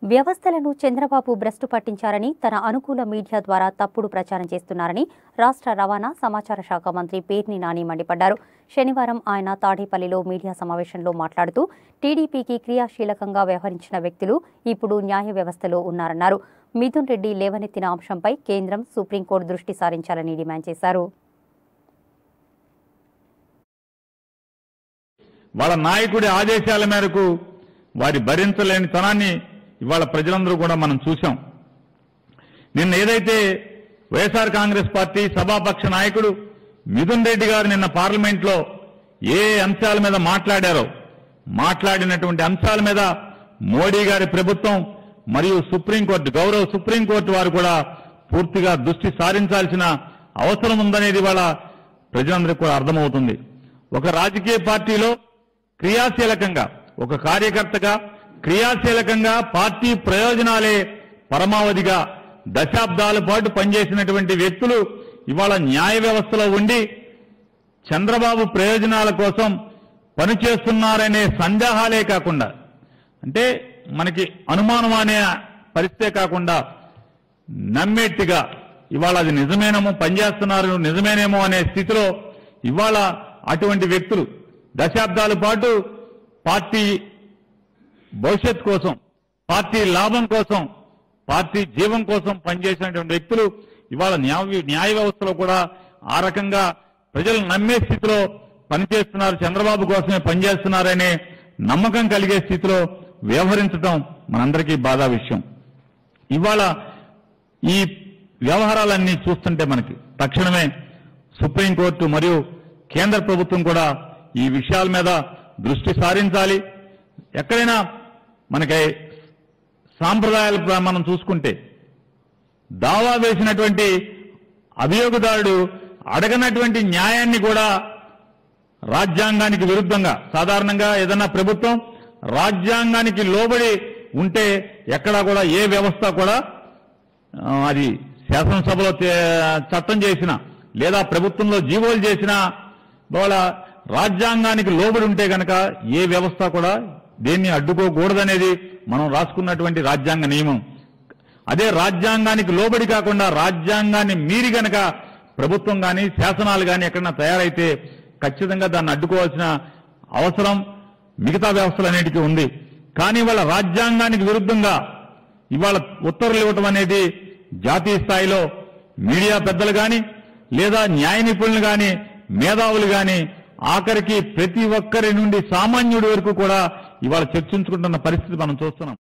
వ్యవస్థలను చంద్రబాబు భ్రష్టు పట్టించారని తన అనుకూల మీడియా ద్వారా తప్పుడు ప్రచారం చేస్తున్నారని రాష్ట్ర రవాణా సమాచార శాఖ మంత్రి పేర్ని నాని మండిపడ్డారు శనివారం ఆయన తాడేపల్లిలో మీడియా సమావేశంలో మాట్లాడుతూ టీడీపీకి క్రియాశీలకంగా వ్యవహరించిన వ్యక్తులు ఇప్పుడు న్యాయ వ్యవస్థలో ఉన్నారన్నారు మిథున్ రెడ్డి లేవనెత్తిన అంశంపై కేంద్రం సుప్రీంకోర్టు దృష్టి సారించాలని డిమాండ్ చేశారు వాళ్ళ నాయకుడి ఆదేశాల మేరకు వారి భరించలేని తనాన్ని ఇవాళ ప్రజలందరూ కూడా మనం చూశాం నిన్న ఏదైతే వైఎస్ఆర్ కాంగ్రెస్ పార్టీ సభాపక్ష నాయకుడు మిథున్ రెడ్డి గారు నిన్న పార్లమెంట్లో ఏ అంశాల మీద మాట్లాడారో మాట్లాడినటువంటి అంశాల మీద మోడీ గారి ప్రభుత్వం మరియు సుప్రీంకోర్టు గౌరవ సుప్రీంకోర్టు వారు కూడా పూర్తిగా దృష్టి సారించాల్సిన అవసరం ఉందనేది వాళ్ళ ప్రజలందరికీ కూడా అర్థమవుతుంది ఒక రాజకీయ పార్టీలో క్రియాశీలకంగా ఒక కార్యకర్తగా క్రియాశీలకంగా పార్టీ ప్రయోజనాలే పరమావధిగా దశాబ్దాల పాటు పనిచేసినటువంటి వ్యక్తులు ఇవాళ న్యాయ వ్యవస్థలో ఉండి చంద్రబాబు ప్రయోజనాల కోసం పనిచేస్తున్నారనే సందేహాలే కాకుండా అంటే మనకి అనుమానం అనే పరిస్థితే కాకుండా నమ్మేట్టుగా ఇవాళ అది నిజమేనేమో పనిచేస్తున్నారు నిజమేనేమో అనే స్థితిలో ఇవాళ అటువంటి వ్యక్తులు దశాబ్దాల పాటు పార్టీ భవిష్యత్ కోసం పార్టీ లాభం కోసం పార్టీ జీవం కోసం పనిచేసినటువంటి వ్యక్తులు ఇవాళ న్యాయ న్యాయ వ్యవస్థలో కూడా ఆ రకంగా ప్రజలు నమ్మే స్థితిలో పనిచేస్తున్నారు చంద్రబాబు కోసమే పనిచేస్తున్నారనే నమ్మకం కలిగే స్థితిలో వ్యవహరించడం మనందరికీ బాధా విషయం ఇవాళ ఈ వ్యవహారాలన్నీ చూస్తుంటే మనకి తక్షణమే సుప్రీంకోర్టు మరియు కేంద్ర ప్రభుత్వం కూడా ఈ విషయాల మీద దృష్టి సారించాలి ఎక్కడైనా మనకి సాంప్రదాయాలు ప్ర- మనం చూసుకుంటే దావా వేసినటువంటి అభియోగదారుడు అడగనటువంటి న్యాయాన్ని కూడా రాజ్యాంగానికి విరుద్ధంగా సాధారణంగా ఏదన్నా ప్రభుత్వం రాజ్యాంగానికి లోబడి ఉంటే ఎక్కడా కూడా ఏ వ్యవస్థ కూడా ఆ, అది శాసనసభలో తే- చట్టం చేసిన లేదా ప్రభుత్వంలో జీవోలు చేసిన వాళ్ళ రాజ్యాంగానికి లోబడి ఉంటే గనక ఏ వ్యవస్థ కూడా దేన్ని అడ్డుకోకూడదనేది మనం రాసుకున్నటువంటి రాజ్యాంగ నియమం అదే రాజ్యాంగానికి లోబడి కాకుండా రాజ్యాంగాన్ని మీరి గనక ప్రభుత్వం కానీ శాసనాలు కానీ ఎక్కడన్నా తయారైతే ఖచ్చితంగా దాన్ని అడ్డుకోవాల్సిన అవసరం మిగతా వ్యవస్థలన్నిటికీ ఉంది కానీ వాళ్ళ రాజ్యాంగానికి విరుద్ధంగా ఇవాళ ఉత్తర్వులు ఇవ్వటం అనేది జాతీయ స్థాయిలో మీడియా పెద్దలు కానీ లేదా న్యాయ నిపుణులు కానీ మేధావులు కానీ ఆఖరికి ప్రతి ఒక్కరి నుండి సామాన్యుడి వరకు కూడా ఇవాళ చర్చించుకుంటున్న పరిస్థితి మనం చూస్తున్నాం